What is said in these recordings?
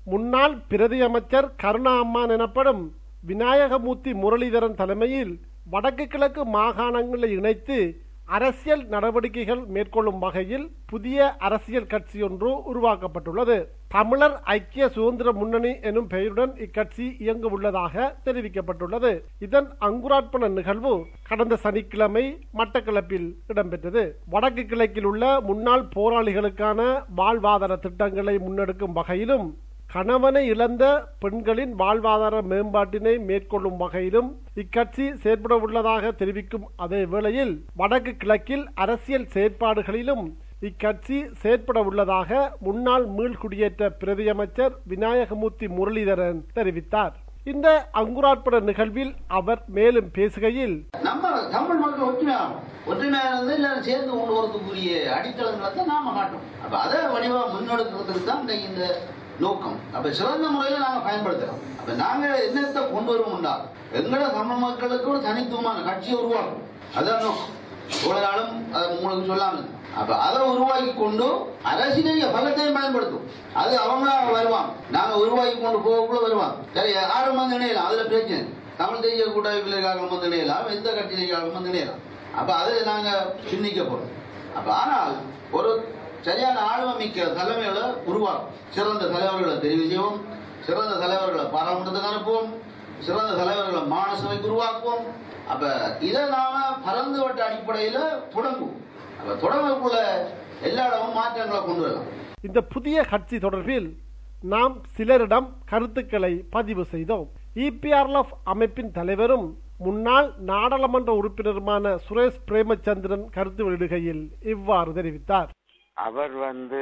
முன்னாள் பிரதி அமைச்சர் கருணா அம்மான் எனப்படும் விநாயகமூர்த்தி முரளிதரன் தலைமையில் வடக்கு கிழக்கு மாகாணங்களை இணைத்து அரசியல் நடவடிக்கைகள் மேற்கொள்ளும் வகையில் புதிய அரசியல் கட்சி ஒன்று உருவாக்கப்பட்டுள்ளது தமிழர் ஐக்கிய சுதந்திர முன்னணி எனும் பெயருடன் இக்கட்சி இயங்க உள்ளதாக தெரிவிக்கப்பட்டுள்ளது இதன் அங்குரார்ப்பண நிகழ்வு கடந்த சனிக்கிழமை மட்டக்களப்பில் இடம்பெற்றது வடக்கு கிழக்கில் உள்ள முன்னாள் போராளிகளுக்கான வாழ்வாதார திட்டங்களை முன்னெடுக்கும் வகையிலும் கணவனை இழந்த பெண்களின் வாழ்வாதார மேம்பாட்டினை மேற்கொள்ளும் வகையிலும் இக்கட்சி செயற்பட உள்ளதாக தெரிவிக்கும் அதே வேளையில் வடக்கு கிழக்கில் அரசியல் செயற்பாடுகளிலும் இக்கட்சி செயற்பட உள்ளதாக முன்னாள் மீள்குடியேற்ற பிரதியமைச்சர் விநாயகமூர்த்தி முரளிதரன் தெரிவித்தார் இந்த அங்குரார்ப்பண நிகழ்வில் அவர் மேலும் பேசுகையில் நம்ம தமிழ் மக்கள் ஒற்றுமையாகும் ஒற்றுமையா இருந்து எல்லாரும் சேர்ந்து கொண்டு வரதுக்குரிய அடித்தளங்களை தான் நாம காட்டும் அப்ப அதை வடிவா முன்னெடுக்கிறதுக்கு தான் இந்த- இந்த நோக்கம் அப்ப சிறந்த முறையில நாங்க பயன்படுத்துறோம் அப்ப நாங்க என்னத்தை கொண்டு வருவோம்டா எங்களோட தமிழ் மக்களுக்கு ஒரு தனித்துவமான கட்சியை உருவாக்கும் அதான் நோக்கம் இவ்வளவு நாளும் அதை உங்களுக்கு சொல்லாம இருந்தேன். அப்ப அதை உருவாக்கி கொண்டு அரசியலைய பலத்தையும் பயன்படுத்தும் அது அவங்களா வருவாங்க நாங்க உருவாக்கி கொண்டு போகக்குள்ள வருவாங்க சரி யாரும் வந்து இணையலாம் அதுல பிரச்சனை இல்லை. தமிழ் தேசிய கூட்டமைப்பிற்காக வந்து இணையலாம் எந்த கட்சியிற்காக வந்து இணையலாம் அப்ப அதை நாங்க சின்னிக்க போறோம் அப்ப ஆனால் ஒரு சரியான ஆளுமை மிக்க தலைமைகளை உருவாக்கும் சிறந்த தலைவர்களை தெரிவு செய்வோம் சிறந்த தலைவர்களை பாராளுமன்றத்துக்கு அனுப்புவோம் சிறந்த தலைவர்களை மாநசபைக்கு உருவாக்குவோம் அப்ப இதை நாம பறந்து வட்ட அடிப்படையில தொடங்குவோம் அப்ப தொடங்கக்குள்ள எல்லா இடமும் மாற்றங்களை கொண்டு வரலாம் இந்த புதிய கட்சி தொடர்பில் நாம் சிலரிடம் கருத்துக்களை பதிவு செய்தோம் இபிஆர்எஃப் அமைப்பின் தலைவரும் முன்னாள் நாடாளுமன்ற உறுப்பினருமான சுரேஷ் பிரேமச்சந்திரன் கருத்து வெளியிடுகையில் இவ்வாறு தெரிவித்தார் அவர் வந்து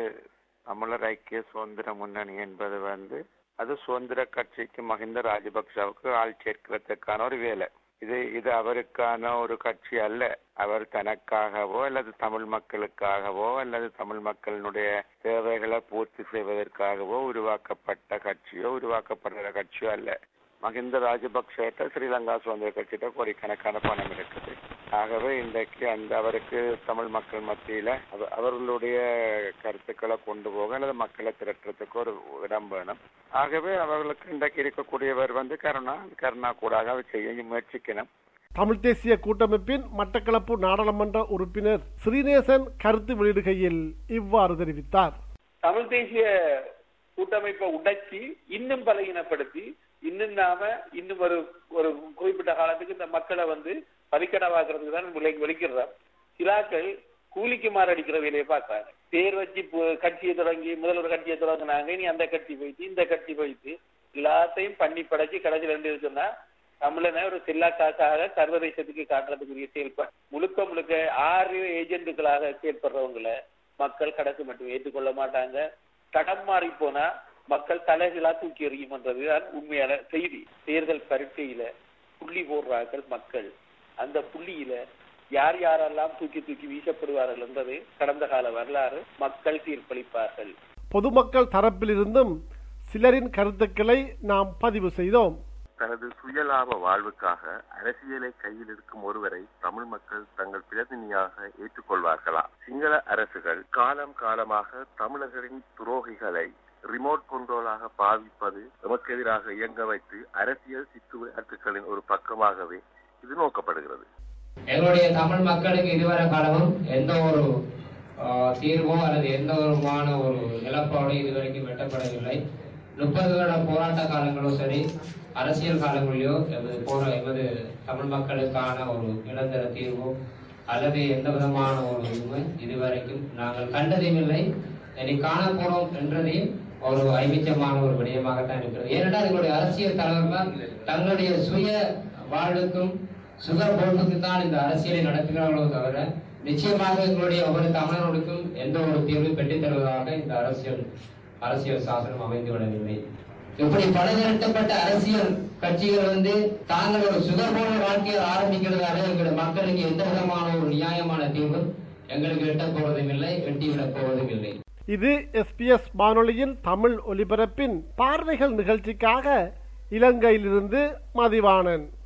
தமிழர் ஐக்கிய சுதந்திர முன்னணி என்பது வந்து அது சுதந்திர கட்சிக்கு மஹிந்த ராஜபக்சவுக்கு ஆள் சேர்க்கிறதுக்கான ஒரு வேலை இது இது அவருக்கான ஒரு கட்சி அல்ல அவர் தனக்காகவோ அல்லது தமிழ் மக்களுக்காகவோ அல்லது தமிழ் மக்களினுடைய தேவைகளை பூர்த்தி செய்வதற்காகவோ உருவாக்கப்பட்ட கட்சியோ உருவாக்கப்படுற கட்சியோ அல்ல மஹிந்த ராஜபக்சேட்ட ஸ்ரீலங்கா சுதந்திர கட்சியிட்ட கோடிக்கணக்கான பணம் இருக்குது ஆகவே இன்றைக்கு அந்த அவருக்கு தமிழ் மக்கள் மத்தியில அவ- அவர்களுடைய கருத்துக்களை கொண்டு போக அல்லது மக்களை திரட்டுறதுக்கு ஒரு இடம் வேணும் ஆகவே அவர்களுக்கு இன்றைக்கு இருக்கக்கூடியவர் வந்து கருணா கருணா கூடாக அவர் செய்ய முயற்சிக்கணும் தமிழ் தேசிய கூட்டமைப்பின் மட்டக்களப்பு நாடாளுமன்ற உறுப்பினர் ஸ்ரீநேசன் கருத்து வெளியிடுகையில் இவ்வாறு தெரிவித்தார் தமிழ் தேசிய கூட்டமைப்பை உடைச்சி இன்னும் பலகீனப்படுத்தி இன்னும் நாம இன்னும் ஒரு ஒரு குறிப்பிட்ட காலத்துக்கு இந்த மக்களை வந்து பலிக்கடவாக்குறதுக்கு தான் விலை வெளிக்கிறோம் சிலாக்கள் கூலிக்கு மாரடிக்கிற வேலையை பார்க்கறாங்க பேர் வச்சு பு- கட்சியை தொடங்கி முதல் ஒரு கட்சியை தொடங்கினாங்க இனி அந்த கட்சி போயிட்டு இந்த கட்சி போயிட்டு எல்லாத்தையும் பண்ணி படைச்சு கடைசி ரெண்டு சொன்னா தமிழனை ஒரு செல்லா காசாக சர்வதேசத்துக்கு காட்டுறதுக்குரிய செயல்பாடு முழுக்க முழுக்க ஆறு ஏஜென்ட்டுகளாக செயல்படுறவங்களை மக்கள் கடைசி மட்டும் ஏற்றுக்கொள்ள மாட்டாங்க தடம் மாறி போனா மக்கள் தலைகளா தூக்கி எறியும்ன்றதுதான் உண்மையான செய்தி தேர்தல் பரீட்சையில புள்ளி போடுறார்கள் மக்கள் அந்த புள்ளியில யார் யாரெல்லாம் தூக்கி தூக்கி வீசப்படுவார்கள் என்பது கடந்த கால வரலாறு மக்கள் தீர்ப்பளிப்பார்கள் பொதுமக்கள் தரப்பிலிருந்தும் சிலரின் கருத்துக்களை நாம் பதிவு செய்தோம் தனது சுயலாப வாழ்வுக்காக அரசியலை கையில் எடுக்கும் ஒருவரை தமிழ் மக்கள் தங்கள் பிரதிநிதியாக ஏற்றுக்கொள்வார்களா சிங்கள அரசுகள் காலம் காலமாக தமிழர்களின் துரோகிகளை ரிமோட் கண்ட்ரோலாக பாவிப்பது எமக்கு எதிராக இயங்க வைத்து அரசியல் சித்து விளையாட்டுகளின் ஒரு பக்கமாகவே இது நோக்கப்படுகிறது எங்களுடைய தமிழ் மக்களுக்கு இதுவரை காலமும் எந்த ஒரு ஆஹ், தீர்வோ அல்லது எந்த ஒருமான ஒரு நிலப்பாடோ இதுவரைக்கும் வெட்டப்படவில்லை முப்பது வருட போராட்ட காலங்களும் சரி அரசியல் காலங்களிலோ எமது போரா எமது தமிழ் மக்களுக்கான ஒரு நிரந்தர தீர்வோ அல்லது எந்த விதமான ஒரு இதுவுமே இதுவரைக்கும் நாங்கள் கண்டதும் இல்லை இனி காணப்போறோம் என்றதையும் ஒரு ஐமிச்சமான ஒரு விடயமாகத்தான் இருக்கிறது ஏனென்றால் எங்களுடைய அரசியல் தலைவர்கள் தங்களுடைய சுய வாழ்வுக்கும் சுகர் போட்டுக்கு தான் இந்த அரசியலை நடத்துகிறார்களோ தவிர நிச்சயமாக எங்களுடைய ஒவ்வொரு தமிழர்களுக்கும் எந்த ஒரு தீர்வு பெற்றுத் தருவதாக இந்த அரசியல் அரசியல் சாசனம் அமைந்து விடவில்லை இப்படி பலதரட்டப்பட்ட அரசியல் கட்சிகள் வந்து தாங்கள் ஒரு சுகர் போன வாழ்க்கையை ஆரம்பிக்கிறதால எங்களுடைய மக்களுக்கு எந்த விதமான ஒரு நியாயமான தீர்வு எங்களுக்கு எட்டப் போவதும் இல்லை எட்டிவிடப் போவதும் இல்லை இது எஸ்பிஎஸ் வானொலியின் தமிழ் ஒலிபரப்பின் பார்வைகள் நிகழ்ச்சிக்காக இலங்கையிலிருந்து மதிவாணன்